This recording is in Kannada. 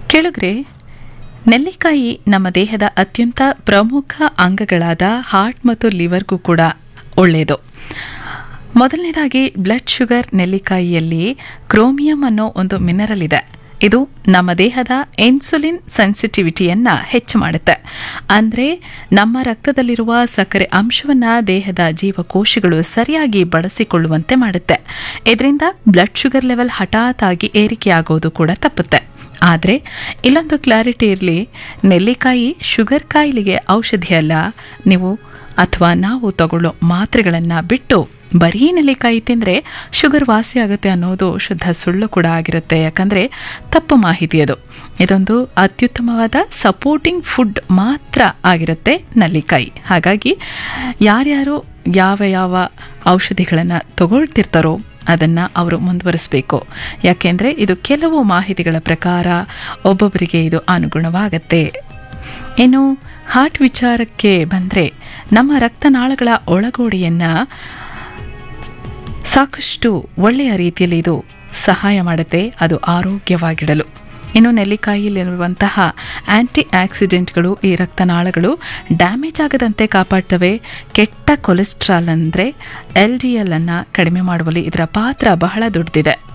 ಕೆಳಗ್ರೆ ನೆಲ್ಲಿಕಾಯಿ ನಮ್ಮ ದೇಹದ ಅತ್ಯಂತ ಪ್ರಮುಖ ಅಂಗಗಳಾದ ಹಾರ್ಟ್ ಮತ್ತು ಲಿವರ್ಗೂ ಕೂಡ ಒಳ್ಳೆಯದು ಮೊದಲನೇದಾಗಿ ಬ್ಲಡ್ ಶುಗರ್ ನೆಲ್ಲಿಕಾಯಿಯಲ್ಲಿ ಕ್ರೋಮಿಯಂ ಅನ್ನೋ ಒಂದು ಮಿನರಲ್ ಇದೆ ಇದು ನಮ್ಮ ದೇಹದ ಇನ್ಸುಲಿನ್ ಸೆನ್ಸಿಟಿವಿಟಿಯನ್ನು ಹೆಚ್ಚು ಮಾಡುತ್ತೆ ಅಂದರೆ ನಮ್ಮ ರಕ್ತದಲ್ಲಿರುವ ಸಕ್ಕರೆ ಅಂಶವನ್ನು ದೇಹದ ಜೀವಕೋಶಗಳು ಸರಿಯಾಗಿ ಬಳಸಿಕೊಳ್ಳುವಂತೆ ಮಾಡುತ್ತೆ ಇದರಿಂದ ಬ್ಲಡ್ ಶುಗರ್ ಲೆವೆಲ್ ಹಠಾತ್ ಆಗಿ ಏರಿಕೆಯಾಗೋದು ಕೂಡ ತಪ್ಪುತ್ತೆ ಆದರೆ ಇಲ್ಲೊಂದು ಕ್ಲಾರಿಟಿ ಇರಲಿ ನೆಲ್ಲಿಕಾಯಿ ಶುಗರ್ ಕಾಯಿಲೆಗೆ ಔಷಧಿ ಅಲ್ಲ ನೀವು ಅಥವಾ ನಾವು ತಗೊಳ್ಳೋ ಮಾತ್ರೆಗಳನ್ನು ಬಿಟ್ಟು ಬರೀ ನೆಲ್ಲಿಕಾಯಿ ತಿಂದರೆ ಶುಗರ್ ವಾಸಿ ಆಗುತ್ತೆ ಅನ್ನೋದು ಶುದ್ಧ ಸುಳ್ಳು ಕೂಡ ಆಗಿರುತ್ತೆ ಯಾಕಂದರೆ ತಪ್ಪು ಮಾಹಿತಿ ಅದು ಇದೊಂದು ಅತ್ಯುತ್ತಮವಾದ ಸಪೋರ್ಟಿಂಗ್ ಫುಡ್ ಮಾತ್ರ ಆಗಿರುತ್ತೆ ನೆಲ್ಲಿಕಾಯಿ ಹಾಗಾಗಿ ಯಾರ್ಯಾರು ಯಾವ ಯಾವ ಔಷಧಿಗಳನ್ನು ತಗೊಳ್ತಿರ್ತಾರೋ ಅದನ್ನು ಅವರು ಮುಂದುವರಿಸಬೇಕು ಯಾಕೆಂದರೆ ಇದು ಕೆಲವು ಮಾಹಿತಿಗಳ ಪ್ರಕಾರ ಒಬ್ಬೊಬ್ಬರಿಗೆ ಇದು ಅನುಗುಣವಾಗತ್ತೆ ಇನ್ನು ಹಾರ್ಟ್ ವಿಚಾರಕ್ಕೆ ಬಂದರೆ ನಮ್ಮ ರಕ್ತನಾಳಗಳ ಒಳಗೋಡೆಯನ್ನು ಸಾಕಷ್ಟು ಒಳ್ಳೆಯ ರೀತಿಯಲ್ಲಿ ಇದು ಸಹಾಯ ಮಾಡುತ್ತೆ ಅದು ಆರೋಗ್ಯವಾಗಿಡಲು ಇನ್ನು ನೆಲ್ಲಿಕಾಯಿಯಲ್ಲಿರುವಂತಹ ಆಂಟಿ ಆಕ್ಸಿಡೆಂಟ್ಗಳು ಈ ರಕ್ತನಾಳಗಳು ಡ್ಯಾಮೇಜ್ ಆಗದಂತೆ ಕಾಪಾಡ್ತವೆ ಕೆಟ್ಟ ಕೊಲೆಸ್ಟ್ರಾಲ್ ಅಂದರೆ ಎಲ್ ಡಿ ಎಲ್ ಅನ್ನು ಕಡಿಮೆ ಮಾಡುವಲ್ಲಿ ಇದರ ಪಾತ್ರ ಬಹಳ ದೊಡ್ಡದಿದೆ